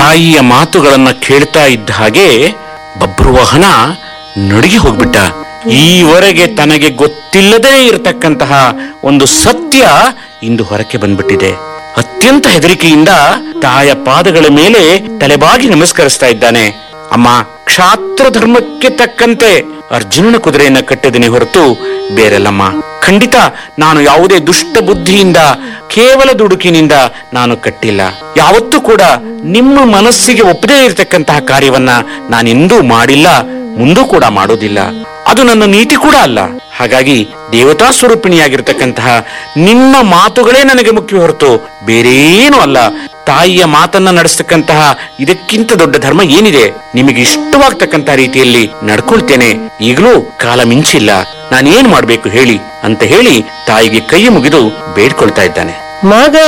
ತಾಯಿಯ ಮಾತುಗಳನ್ನ ಕೇಳ್ತಾ ಇದ್ದ ಹಾಗೆ ಬಬ್ರುವಾಹನ ನಡುಗಿ ಹೋಗ್ಬಿಟ್ಟ ಈವರೆಗೆ ತನಗೆ ಗೊತ್ತಿಲ್ಲದೇ ಇರತಕ್ಕಂತಹ ಒಂದು ಸತ್ಯ ಇಂದು ಹೊರಕ್ಕೆ ಬಂದ್ಬಿಟ್ಟಿದೆ ಅತ್ಯಂತ ಹೆದರಿಕೆಯಿಂದ ತಾಯ ಪಾದಗಳ ಮೇಲೆ ತಲೆಬಾಗಿ ನಮಸ್ಕರಿಸ್ತಾ ಇದ್ದಾನೆ ಅಮ್ಮ ಕ್ಷಾತ್ರ ಧರ್ಮಕ್ಕೆ ತಕ್ಕಂತೆ ಅರ್ಜುನನ ಕುದುರೆಯನ್ನ ಕಟ್ಟಿದನೆ ಹೊರತು ಬೇರೆಲ್ಲಮ್ಮ ಖಂಡಿತ ನಾನು ಯಾವುದೇ ದುಷ್ಟ ಬುದ್ಧಿಯಿಂದ ಕೇವಲ ದುಡುಕಿನಿಂದ ನಾನು ಕಟ್ಟಿಲ್ಲ ಯಾವತ್ತೂ ಕೂಡ ನಿಮ್ಮ ಮನಸ್ಸಿಗೆ ಒಪ್ಪದೇ ಇರತಕ್ಕಂತಹ ಕಾರ್ಯವನ್ನ ನಾನೆಂದೂ ಮಾಡಿಲ್ಲ ಮುಂದೂ ಕೂಡ ಮಾಡೋದಿಲ್ಲ ಅದು ನನ್ನ ನೀತಿ ಕೂಡ ಅಲ್ಲ ಹಾಗಾಗಿ ದೇವತಾ ಸ್ವರೂಪಿಣಿಯಾಗಿರ್ತಕ್ಕಂತಹ ನಿಮ್ಮ ಮಾತುಗಳೇ ನನಗೆ ಮುಖ್ಯ ಹೊರತು ಬೇರೇನೂ ಅಲ್ಲ ತಾಯಿಯ ಮಾತನ್ನ ನಡೆಸ್ತಕ್ಕಂತಹ ಇದಕ್ಕಿಂತ ದೊಡ್ಡ ಧರ್ಮ ಏನಿದೆ ನಿಮಗೆ ಇಷ್ಟವಾಗ್ತಕ್ಕಂತಹ ರೀತಿಯಲ್ಲಿ ನಡ್ಕೊಳ್ತೇನೆ ಈಗಲೂ ಕಾಲ ಮಿಂಚಿಲ್ಲ ನಾನೇನ್ ಮಾಡ್ಬೇಕು ಹೇಳಿ ಅಂತ ಹೇಳಿ ತಾಯಿಗೆ ಕೈ ಮುಗಿದು ಬೇಡ್ಕೊಳ್ತಾ ಇದ್ದಾನೆ ಮಗ